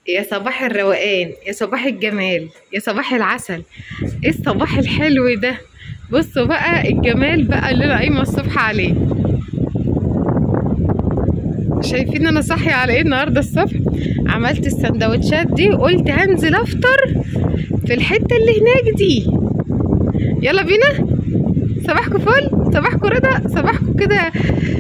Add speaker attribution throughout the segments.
Speaker 1: يا صباح الروقان يا صباح الجمال يا صباح العسل ايه الصباح الحلو ده بصوا بقى الجمال بقى اللي انا قايمه الصبح عليه شايفين انا صاحيه على ايه النهارده الصبح عملت السندوتشات دي وقلت هنزل افطر في الحته اللي هناك دي يلا بينا صباحكم فل صباحكم رضا صباحكم كده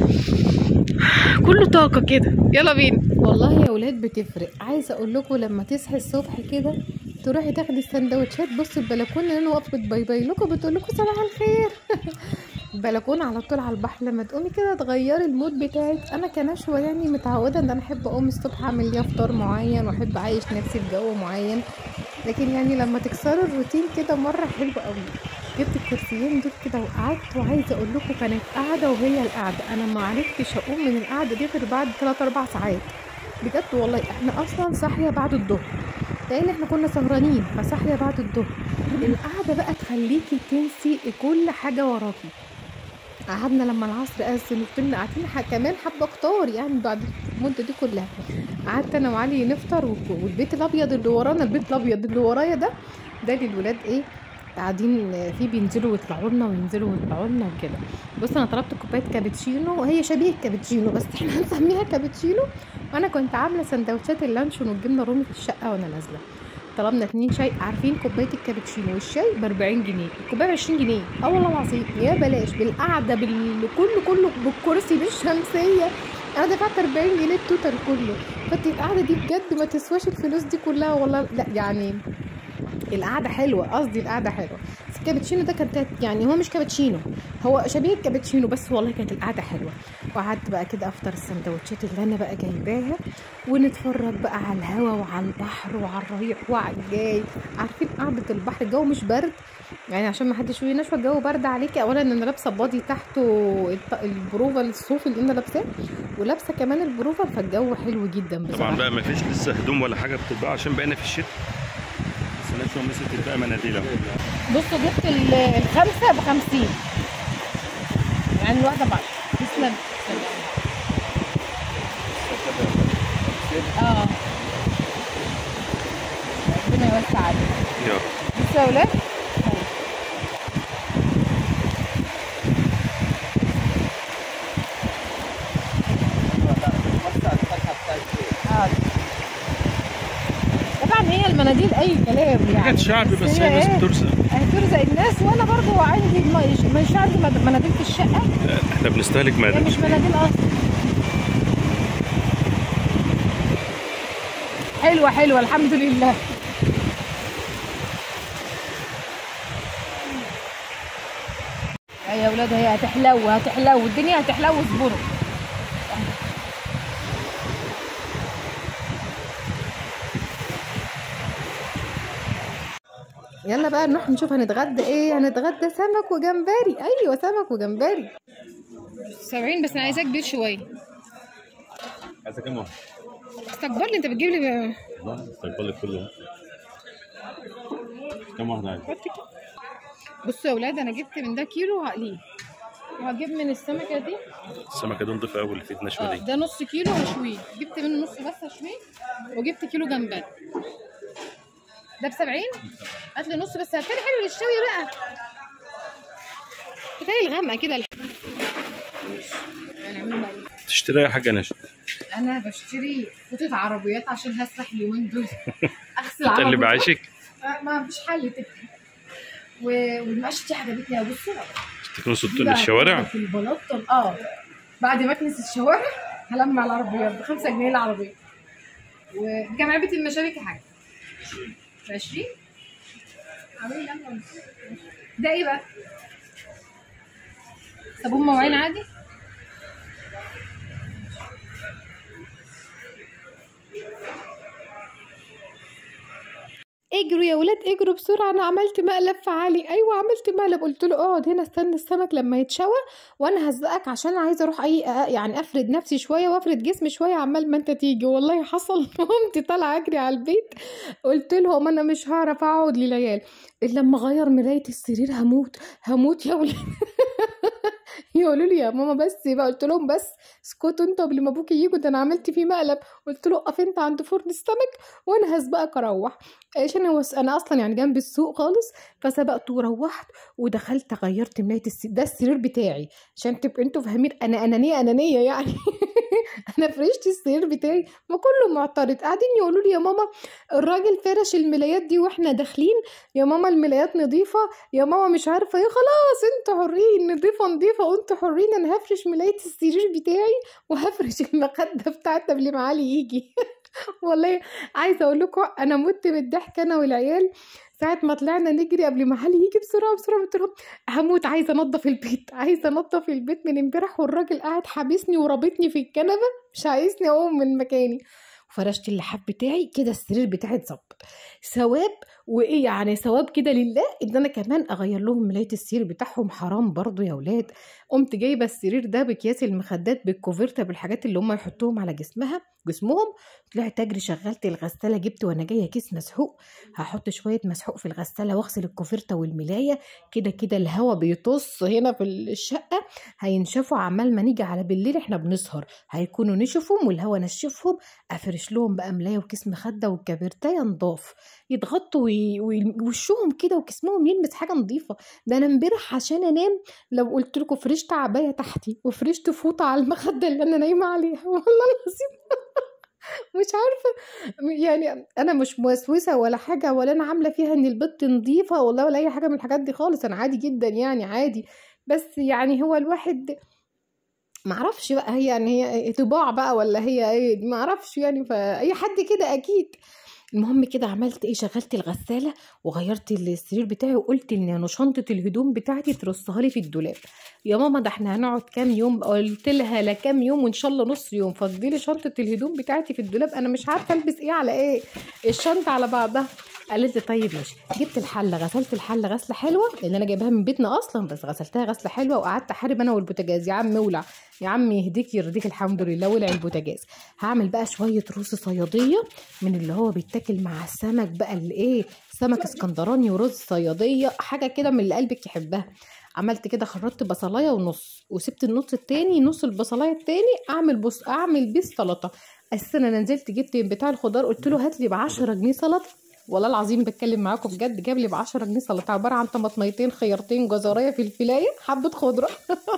Speaker 1: كله طاقة كده يلا بينا والله يا ولاد بتفرق عايزة اقول لكم لما تصحي الصبح كده تروحي تاخدي السندوتشات بصي البلكونه اللي انا واقفه بتبيبي لكم بتقول لكم صباح الخير البلكونه على طول على البحر لما تقومي كده تغيري المود بتاعك انا كنشوه يعني متعوده ان انا احب اقوم الصبح اعمل لي فطار معين واحب اعيش نفسي في جو معين لكن يعني لما تكسروا الروتين كده مره حلو قوي جبت الكرسيين دول كده وقعدت وعايزه اقول لكم كانت قاعده وهي القعده انا ما عرفتش اقوم من القعده دي غير بعد 3 4 ساعات بجد والله احنا اصلا صاحيه بعد الظهر لان احنا كنا سهرانين فصاحيه بعد الظهر القعده بقى تخليكي تنسي كل حاجه وراكي قعدنا لما العصر اذن وفضلنا قاعدين ح- كمان حبه كتار يعني بعد المده دي كلها قعدت انا وعلي نفطر و- والبيت الابيض اللي ورانا البيت الابيض اللي ورايا ده ده للولاد ايه قاعدين فيه بينزلوا ويطلعوا لنا وينزلوا ويطلعوا لنا وكده بص انا طلبت كوبايه كابتشينو وهي شبيه الكابتشينو بس احنا هنسميها كابتشينو وانا كنت عامله سندوتشات اللانشون والجبنه الرومي في الشقه وانا نازله طلبنا اتنين شاي عارفين كوبايه الكابتشينو والشاي ب 40 جنيه الكوبايه ب 20 جنيه اه والله العظيم يا بلاش بالقعده بالكل كله بالكرسي بالشمسيه انا دفعت 40 جنيه التوتال كله فانت القعده دي بجد ما تسواش الفلوس دي كلها والله لا يعني القعده حلوه قصدي القعده حلوه بس الكابتشينو ده كانت يعني هو مش كابتشينو هو شبيه الكابتشينو بس والله كانت القعده حلوه وقعدت بقى كده افطر السندوتشات اللي انا بقى جايباها ونتفرج بقى على الهوا وعلى البحر وعلى الريح وعلى الجاي عارفين قعده البحر الجو مش برد يعني عشان ما حدش يقول نشوى الجو برد عليكي اولا انا لابسه بادي تحته الط- البروفه الصوف اللي انا لابساه ولابسه كمان البروفه فالجو حلو جدا
Speaker 2: طبعا
Speaker 1: بصراحه
Speaker 2: بقى ما فيش لسه هدوم ولا حاجه بتتباع عشان بقينا في الشتاء بس نشوى مسكت بقى مناديل اهو
Speaker 1: بصوا جبت ال- الخمسة بخمسين يعني الواحدة بعد تسلم اه ربنا يوسع عليك
Speaker 2: يا رب
Speaker 1: بصوا يا ولاد آه. طبعا هي المناديل اي كلام يعني
Speaker 2: حاجات شعبي بس هي
Speaker 1: هي
Speaker 2: الناس
Speaker 1: إيه؟
Speaker 2: بترزق
Speaker 1: هترزق الناس وانا برضو عندي مش, مش عندي مد- مناديل في الشقه
Speaker 2: احنا بنستهلك
Speaker 1: هي
Speaker 2: مادة
Speaker 1: مش مناديل اصلا حلوه حلوه الحمد لله يا اولاد هي هتحلو هتحلو الدنيا هتحلو اصبروا يلا بقى نروح نشوف هنتغدى ايه هنتغدى سمك وجمبري ايوه سمك وجمبري سبعين بس انا عايزاه كبير شويه
Speaker 2: عايزة كام واحد؟
Speaker 1: استكبر لي انت بتجيب لي
Speaker 2: استقبل لك كله كام واحد عايز؟
Speaker 1: بصوا يا اولاد انا جبت من ده كيلو هقليه وهجيب من السمكه دي
Speaker 2: السمكة دي نضيفة قوي اللي فيه
Speaker 1: اه
Speaker 2: نشوة دي
Speaker 1: ده نص كيلو هشويه جبت منه نص بس هشويه وجبت كيلو جمبري ده ب 70 هات لي نص بس هاتلي حلو للشوي بقى كفايه الغامقه كده هنعمل بقى ايه
Speaker 2: تشتري اي حاجة نشوة
Speaker 1: انا بشتري قطعه عربيات عشان هسرح اليومين دول اغسل
Speaker 2: تقلب
Speaker 1: عربيات
Speaker 2: عيشك
Speaker 1: آه، ما فيش حل تكفي و- والمقشه دي عجبتني قوي بصوا
Speaker 2: تكنسوا
Speaker 1: دي
Speaker 2: طول
Speaker 1: بقى
Speaker 2: الشوارع
Speaker 1: في البلاط اه بعد ما اكنس الشوارع هلمع العربيات ب 5 جنيه العربيه وكان علبه المشابك يا حاجه ب 20 عاملين لمة ونص. ده ايه بقى؟ صابون مواعين عادي؟ اجروا يا ولاد اجروا بسرعه انا عملت مقلب في علي ايوه عملت مقلب قلت له اقعد هنا استنى السمك لما يتشوى وانا هزقك عشان عايزه اروح اي يعني افرد نفسي شويه وافرد جسمي شويه عمال ما انت تيجي والله حصل قمت طالعه اجري على البيت قلت لهم انا مش هعرف اقعد لليال الا لما اغير مرايه السرير هموت هموت يا ولاد يقولوا لي يا ماما بس بقى قلت لهم بس اسكتوا انتوا قبل ما ابوكي يجوا ده انا عملت فيه مقلب قلت له اقف انت عند فرن السمك وانا هسبقك اروح عشان هو انا اصلا يعني جنب السوق خالص فسبقت وروحت ودخلت غيرت ملايه السرير ده السرير بتاعي عشان تبقوا انتوا فاهمين انا انانيه انانيه يعني انا فرشت السرير بتاعي ما كله معترض قاعدين يقولوا لي يا ماما الراجل فرش الملايات دي واحنا داخلين يا ماما الملايات نظيفه يا ماما مش عارفه ايه خلاص انتوا حرين نضيفه نضيفه وانتوا حرين انا هفرش ملايه السرير بتاعي وهفرش المخده بتاعتي قبل ما علي يجي والله عايزه اقول لكم انا مت من الضحك انا والعيال ساعة ما طلعنا نجري قبل ما علي يجي بسرعة بسرعة قلت لهم هموت عايزة انضف البيت عايزة انضف البيت من امبارح والراجل قاعد حابسني ورابطني في الكنبة مش عايزني اقوم من مكاني وفرشت اللحاف بتاعي كده السرير بتاعي اتظبط ثواب وايه يعني ثواب كده لله ان انا كمان اغير لهم ملايه السرير بتاعهم حرام برضو يا ولاد قمت جايبه السرير ده باكياس المخدات بالكوفرتا بالحاجات اللي هم يحطوهم على جسمها جسمهم طلعت اجري شغلت الغساله جبت وانا جايه كيس مسحوق هحط شويه مسحوق في الغساله واغسل الكوفرتا والملايه كده كده الهوا بيطص هنا في الشقه هينشفوا عمال ما نيجي على بالليل احنا بنسهر هيكونوا نشفهم والهوا نشفهم افرش لهم بقى ملايه وكيس مخده والكبرتايه نضاف يتغطوا وي- وي- وشهم كده وجسمهم يلمس حاجه نظيفه ده انا امبارح عشان انام لو قلت لكم فرشت عبايه تحتي وفرشت فوطه على المخده اللي انا نايمه عليها والله العظيم مش عارفه يعني انا مش موسوسه ولا حاجه ولا انا عامله فيها ان البت نظيفه والله ولا اي حاجه من الحاجات دي خالص انا عادي جدا يعني عادي بس يعني هو الواحد معرفش بقى هي يعني هي طباع بقى ولا هي ايه معرفش يعني فاي حد كده اكيد المهم كده عملت ايه شغلت الغساله وغيرت السرير بتاعي وقلت ان انا شنطه الهدوم بتاعتي ترصها لي في الدولاب يا ماما ده احنا هنقعد كام يوم قلت لها لا كام يوم وان شاء الله نص يوم فضي لي شنطه الهدوم بتاعتي في الدولاب انا مش عارفه البس ايه على ايه الشنطه على بعضها قالت لي طيب ماشي جبت الحله غسلت الحله غسله حلوه لان انا جايباها من بيتنا اصلا بس غسلتها غسله حلوه وقعدت احارب انا والبوتاجاز يا عم ولع يا عم يهديك يرضيك الحمد لله ولع البوتاجاز هعمل بقى شويه رز صياديه من اللي هو بيتاكل مع السمك بقى الايه سمك اسكندراني ورز صياديه حاجه كده من اللي قلبك يحبها عملت كده خرطت بصلايه ونص وسبت النص التاني نص البصلايه التاني اعمل بص اعمل بيه السلطه اساسا انا نزلت جبت بتاع الخضار قلت له هات لي ب 10 جنيه سلطه والله العظيم بتكلم معاكم بجد جاب لي ب 10 جنيه سلطه عباره عن طماطميتين خيارتين جزرايه فلفلايه حبه خضره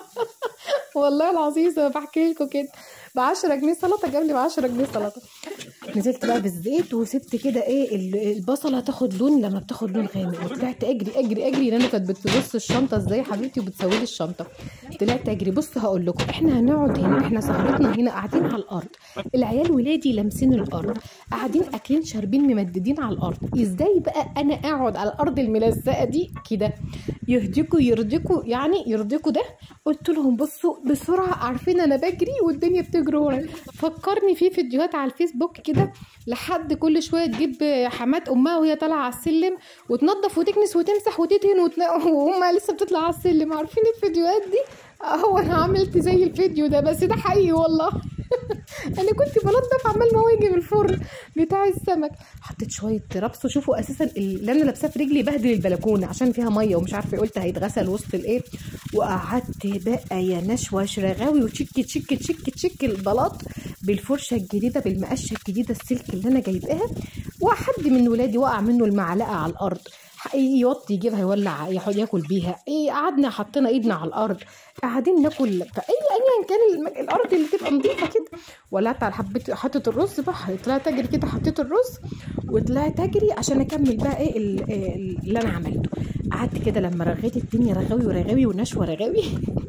Speaker 1: والله العظيم زي ما بحكي لكم كده ب 10 جنيه سلطه جاب لي ب 10 جنيه سلطه نزلت بقى بالزيت وسبت كده ايه ال- البصله تاخد لون لما بتاخد لون غامق وطلعت اجري اجري اجري لان كانت بتبص الشنطه ازاي يا حبيبتي وبتسوي لي الشنطه طلعت اجري بص هقول لكم احنا هنقعد هنا احنا سهرتنا هنا قاعدين على الارض العيال ولادي لامسين الارض قاعدين اكلين شاربين ممددين على الارض ازاي بقى انا اقعد على الارض الملزقه دي كده يهديكوا يرضيكوا يعني يرضيكوا ده قلت لهم بصوا بسرعه عارفين انا بجري والدنيا بتجري ورايا فكرني في فيديوهات على الفيسبوك كده لحد كل شويه تجيب حمات امها وهي طالعه على السلم وتنظف وتكنس وتمسح وتدهن وتلا- وامها لسه بتطلع على السلم عارفين الفيديوهات دي هو انا عملت زي الفيديو ده بس ده حقيقي والله انا كنت بنضف عمال ما هو يجي من الفرن بتاع السمك حطيت شويه ربس وشوفوا اساسا اللي انا لابساه في رجلي بهدل البلكونه عشان فيها ميه ومش عارفه قلت هيتغسل وسط الايه وقعدت بقى يا نشوه رغاوي وتشك تشك تشك تشك البلاط بالفرشه الجديده بالمقشه الجديده السلك اللي انا جايباها وحد من ولادي وقع منه المعلقه على الارض يوطي يجيبها يولع يحط ياكل بيها ايه قعدنا حطينا ايدنا على الارض قاعدين ناكل فاي ايا كان الم- الارض اللي تبقى نظيفه كده ولعت على حبيت حطيت الرز بقى طلعت اجري كده حطيت الرز وطلعت اجري عشان اكمل بقى ايه ال- ال- اللي انا عملته قعدت كده لما رغيت الدنيا رغاوي ورغاوي ونشوه رغاوي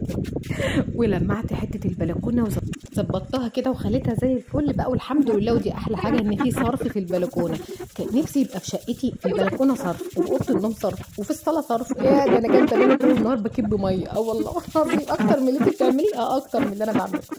Speaker 1: ولمعت حته البلكونه وظبطتها كده وخليتها زي الفل بقى والحمد لله ودي احلى حاجه ان في صرف في البلكونه كان نفسي يبقى في شقتي في البلكونه صرف وفي اوضه النوم صرف وفي الصاله صرف يا ده انا جايبه ليله طول النهار بكب ميه اه والله العظيم اكتر من اللي انت بتعمليه اه اكتر من اللي انا بعمله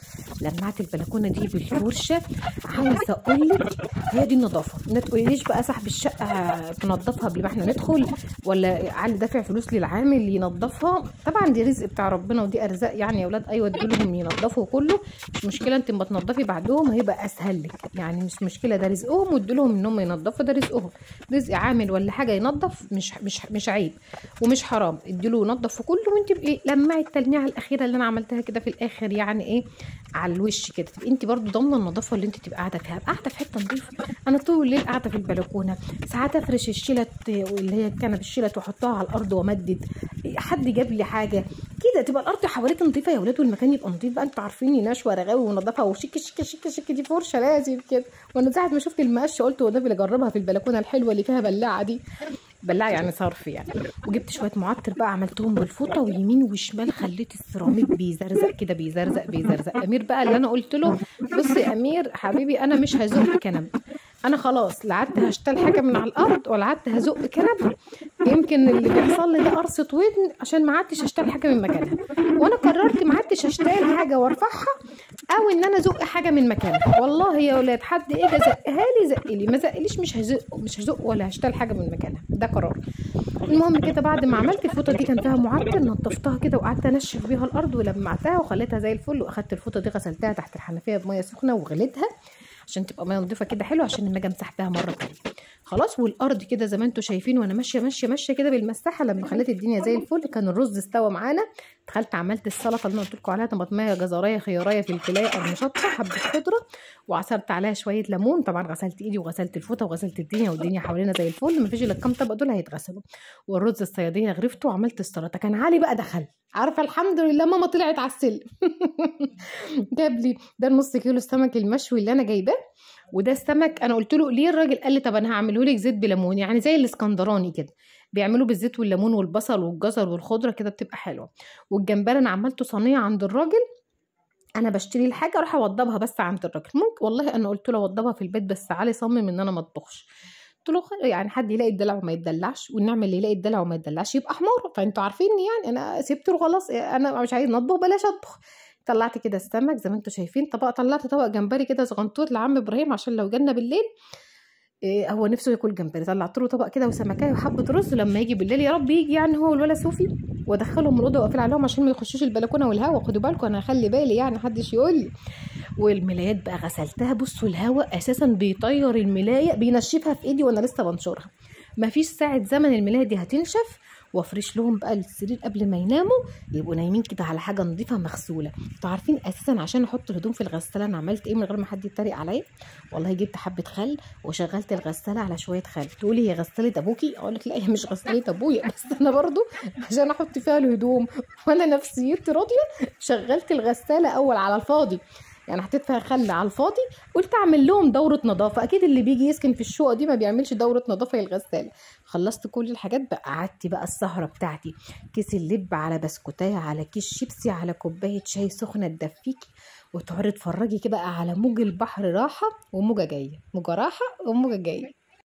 Speaker 1: لمعت البلكونه دي بالفرشه عايزه اقول لك هي دي النظافه ما تقوليليش بقى صاحب الشقه تنظفها قبل ما احنا ندخل ولا علي دافع فلوس للعامل ينظفها طبعا دي رزق بتاع ربنا ودي ارزاق يعني يا اولاد ايوه ادولهم ينظفوا كله مش مشكله انت ما تنظفي بعدهم هيبقى اسهل لك يعني مش مشكله ده رزقهم وادولهم ان هم ينظفوا ده رزقهم رزق عامل ولا حاجه ينظف مش مش مش عيب ومش حرام اديله ينظف في كله وانت بقى لمعي التلميعه الاخيره اللي انا عملتها كده في الاخر يعني ايه على الوش كده تبقي انت برضو ضامنه النظافه اللي انت تبقى قاعده فيها قاعده في حته نظيفه انا طول الليل قاعده في البلكونه ساعات افرش الشلت اللي هي كنب الشلت واحطها على الارض وامدد حد جاب لي حاجه كده تبقى الارض حواليك نظيفه يا ولاد والمكان يبقى نظيف بقى انتوا عارفين نشوه رغاوي ونظافه وشيك شيك شيك شيك دي فرشه لازم كده وانا ساعه ما شفت المقش قلت هو ده اللي اجربها في البلكونه الحلوه اللي فيها بلاعه دي بلاعه يعني صرف يعني وجبت شويه معطر بقى عملتهم بالفوطه ويمين وشمال خليت السيراميك بيزرزق كده بيزرزق بيزرزق امير بقى اللي انا قلت له بص يا امير حبيبي انا مش هزق كنب انا خلاص لا عدت هشتل حاجه من على الارض ولا عدت هزق كنب يمكن اللي بيحصل لي ده قرصه ودن عشان ما عدتش اشتغل حاجه من مكانها وانا قررت ما عدتش اشتغل حاجه وارفعها او ان انا ازق حاجه من مكانها والله يا ولاد حد ايه ده زقها لي زق لي ما زقليش مش هزق مش هزق ولا هشتغل حاجه من مكانها ده قرار المهم كده بعد ما عملت الفوطه دي كان فيها معطر نضفتها كده وقعدت انشف بيها الارض ولمعتها وخليتها زي الفل واخدت الفوطه دي غسلتها تحت الحنفيه بميه سخنه وغليتها عشان تبقى ميه نضيفه كده حلو عشان لما اجي امسح بيها مره تانيه خلاص والارض كده زي ما انتم شايفين وانا ماشيه ماشيه ماشيه كده بالمساحه لما خليت الدنيا زي الفل كان الرز استوى معانا دخلت عملت السلطه اللي انا قلت لكم عليها طماطميه جزرايه خياريه فلفلايه قرنشطه حبه خضره وعصرت عليها شويه ليمون طبعا غسلت ايدي وغسلت الفوطه وغسلت الدنيا والدنيا حوالينا زي الفل مفيش الا الكام طبق دول هيتغسلوا والرز الصياديه غرفته وعملت السلطه كان علي بقى دخل عارفه الحمد لله ماما طلعت على السلم جاب لي ده النص كيلو السمك المشوي اللي انا جايباه وده السمك انا قلت له ليه الراجل قال لي طب انا هعمله لك زيت بليمون يعني زي الاسكندراني كده بيعملوه بالزيت والليمون والبصل والجزر والخضره كده بتبقى حلوه والجمبري انا عملته صينيه عند الراجل انا بشتري الحاجه اروح اوضبها بس عند الراجل ممكن والله انا قلت له اوضبها في البيت بس علي صمم ان انا ما اطبخش قلت له خير يعني حد يلاقي الدلع وما يتدلعش والنعمه اللي يلاقي الدلع وما يتدلعش يبقى حمار فانتوا عارفين يعني انا سبت له خلاص انا مش عايز نطبخ بلاش اطبخ طلعت كده السمك زي ما انتم شايفين طبق طلعت طبق جمبري كده صغنطوط لعم ابراهيم عشان لو جالنا بالليل إيه هو نفسه ياكل جمبري طلعت له طبق كده وسمكايه وحبه رز لما يجي بالليل يا رب يجي يعني هو والولا صوفي وادخلهم الاوضه واقفل عليهم عشان ما يخشوش البلكونه والهوا خدوا بالكم انا هخلي بالي يعني محدش يقول لي والملايات بقى غسلتها بصوا الهوا اساسا بيطير الملايه بينشفها في ايدي وانا لسه بنشرها مفيش ساعه زمن الملايه دي هتنشف وافرش لهم بقى السرير قبل ما يناموا يبقوا نايمين كده على حاجه نظيفه مغسوله انتوا عارفين اساسا عشان احط الهدوم في الغساله انا عملت ايه من غير ما حد يتريق عليا والله جبت حبه خل وشغلت الغساله على شويه خل تقولي هي غساله ابوكي اقول لك لا هي مش غساله ابويا بس انا برضو عشان احط فيها الهدوم وانا نفسيتي راضيه شغلت الغساله اول على الفاضي يعني حطيت فيها خل على الفاضي قلت اعمل لهم دوره نظافه اكيد اللي بيجي يسكن في الشقه دي ما بيعملش دوره نظافه للغساله خلصت كل الحاجات بقى قعدت بقى السهره بتاعتي كيس اللب على بسكوتايه على كيس شيبسي على كوبايه شاي سخنه تدفيكي وتقعدي تتفرجي كده بقى على موج البحر راحه وموجه جايه موجه راحه وموجه جايه